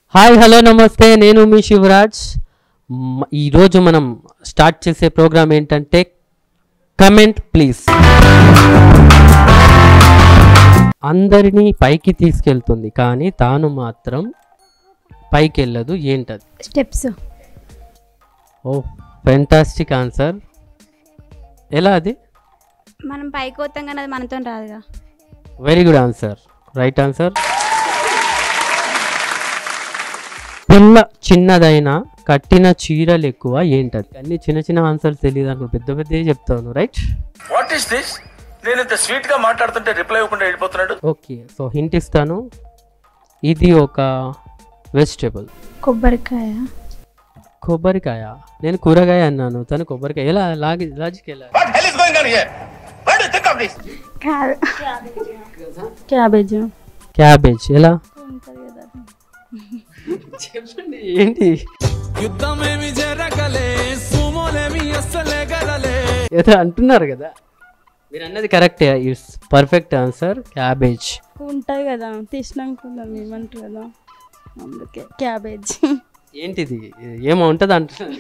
hi hello నమస్తే నేను మీ శివరాజ్ మ్, ఈరోజు మనం స్టార్ట్ చేసే ప్రోగ్రామ్ ఏంటంటే కమెంట్ ప్లీజ్ అందరినీ పైకి తీసుకెళ్తుంది కానీ తాను మాత్రం పైకి వెళ్ళదు ఏంటది స్టెప్స్ ఓ ఫెంటాస్టిక్ ఆన్సర్ ఎలా అది మనం పైకి పోతాం కానీ అది మనతో రాదుగా very good answer right answer పిల్ల చిన్నదైనా కట్టిన చీరలు ఎక్కువ ఏంటది అన్ని చిన్న చిన్న ఆన్సర్స్ తెలియదు అనుకో పెద్ద పెద్దవి చెప్తాను రైట్ వాట్ ఈస్ దిస్ నేను ఇంత స్వీట్ గా మాట్లాడుతుంటే రిప్లై ఇవ్వకుండా వెళ్ళిపోతున్నాడు ఓకే సో హింట్ ఇస్తాను ఇది ఒక వెజిటేబుల్ కొబ్బరికాయ కొబ్బరికాయ నేను కూరగాయ అన్నాను తను కొబ్బరికాయ ఎలా లాగి లాజిక్ ఎలా what hell is going on here what do think of this కాదు క్యాబేజ్ క్యాబేజ్ ఎలా చెప్పండి ఏంటి యుద్ధమేమి జరగలే సుమోలేమి అస్సలే గలలే ఏదో అంటున్నారు కదా మీరు అన్నది కరెక్టే ఇట్స్ పర్ఫెక్ట్ ఆన్సర్ క్యాబేజ్ ఉంటాయి కదా తీసినాక ఏమంటారు కదా అందుకే క్యాబేజ్ ఏంటిది ఏమో ఉంటుంది అంటున్నారు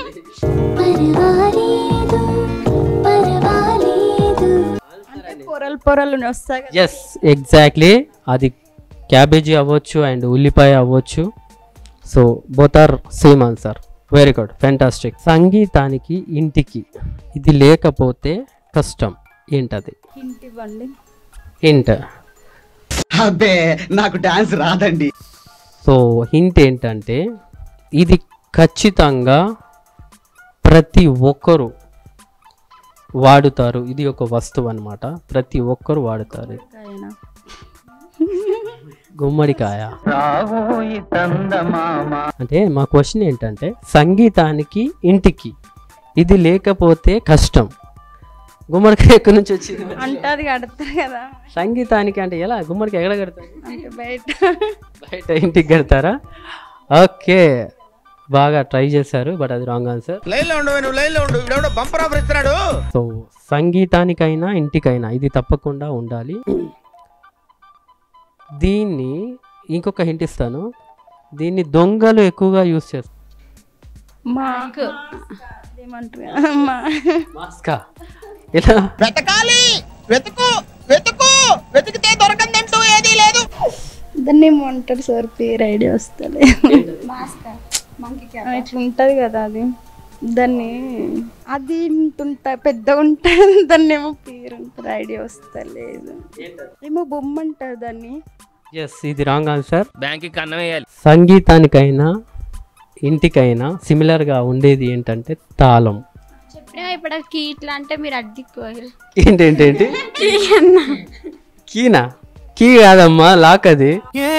పర్వాలేదు పర్వాలేదు అంటే పొరలు పొరలు వస్తాయి కదా ఎస్ ఎగ్జాక్ట్లీ అది క్యాబేజీ అవ్వచ్చు అండ్ ఉల్లిపాయ అవ్వచ్చు so both are same answer very good fantastic సంగీతానికి ఇంటికి ఇది లేకపోతే కష్టం ఏంటది హింట్ ఇవ్వండి హింట్ అబ్బే నాకు డాన్స్ రాదండి సో హింట్ ఏంటంటే ఇది ఖచ్చితంగా ప్రతి ఒక్కరు వాడుతారు ఇది ఒక వస్తువు అన్నమాట ప్రతి ఒక్కరు వాడుతారు కాయనా గుమ్మడికాయ అంటే మా క్వశ్చన్ ఏంటంటే సంగీతానికి ఇంటికి ఇది లేకపోతే కష్టం గుమ్మడికాయ ఎక్కడి నుంచి వచ్చింది అంటే అది కడతారు కదా సంగీతానికి అంటే ఎలా గుమ్మడికాయ ఎక్కడ కడతారు అంటే బయట బయట ఇంటికి కడతారా ఓకే బాగా ట్రై చేశారు బట్ అది రాంగ్ ఆన్సర్ లైన్ లో ఉండు నువ్వు లైన్ లో ఉండు ఇవిడెవడో బంపర్ ఆఫర్ ఇస్తున్నాడు సో సంగీతానికైనా ఇంటికైనా ఇది తప్పకుండా ఉండాలి దీన్ని ఇంకొక హింట్ ఇస్తాను దీన్ని దొంగలు ఎక్కువగా యూస్ చేస్తారు మాకు ఏమంటారు కదా, మా మాస్కా ఇలా వెతకాలి వెతుకు వెతుకు వెతికితే దొరకందంటూ ఏదీ లేదు దాన్ని ఏమంటారు సార్ పేరు ఐడియా వస్తలే ఇట్లా ఉంటుంది కదా అది దాన్ని అది ఇంత ఉంటా పెద్దగా ఉంటుంది దాన్ని ఏమో పేరు ఉంటుంది ఐడియా వస్తలేదు ఏమో బొమ్మ అంటారు దాన్ని ఎస్ ఇది రాంగ్ ఆన్సర్ బ్యాంక్ కన్నం వేయాలి సంగీతానికైనా ఇంటికైనా సిమిలర్గా ఉండేది ఏంటంటే తాళం చెప్పినా ఇప్పుడు కీ ఇట్లా అంటే మీరు అడ్డుకోరు ఏంటేంటేంటి కీనా కీ కాదమ్మా లాక్ అది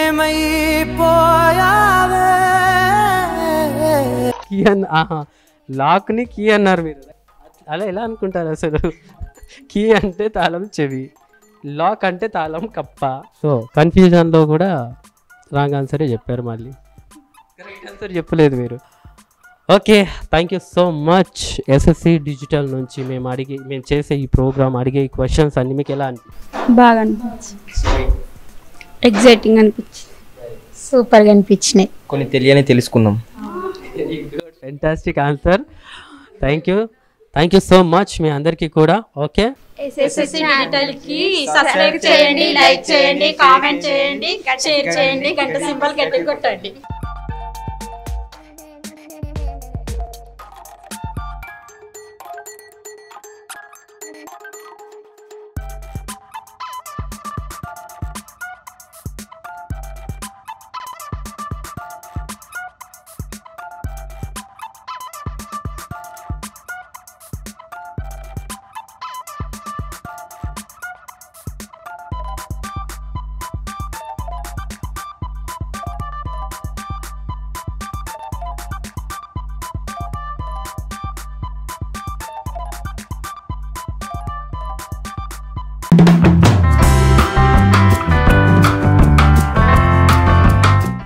కీ అన్న ఆహా లాక్ని కీ అన్నారు మీరు అలా ఎలా అనుకుంటారు అసలు కీ అంటే తాళం చెవి లాక్ అంటే తాళం కప్ప సో కన్ఫ్యూజన్లో కూడా రాంగ్ ఆన్సరే చెప్పారు మళ్ళీ కరెక్ట్ ఆన్సర్ చెప్పలేదు మీరు okay thank you so much SSC digital నుంచి మేము అడిగే మేము చేసే ఈ ప్రోగ్రామ్ అడిగే ఈ క్వశ్చన్స్ అన్ని మీకు ఎలా అనిపించింది బాగా అనిపించింది ఎగ్జైటింగ్ అనిపించింది సూపర్గా అనిపించినాయి కొన్ని తెలియని తెలుసుకున్నాం fantastic answer thank you thank you so much మీ అందరికీ కూడా ఓకే డిజిటల్ కి సబ్స్క్రైబ్ చేయండి లైక్ చేయండి కామెంట్ చేయండి షేర్ చేయండి గంట సింబల్ గట్టి కొట్టండి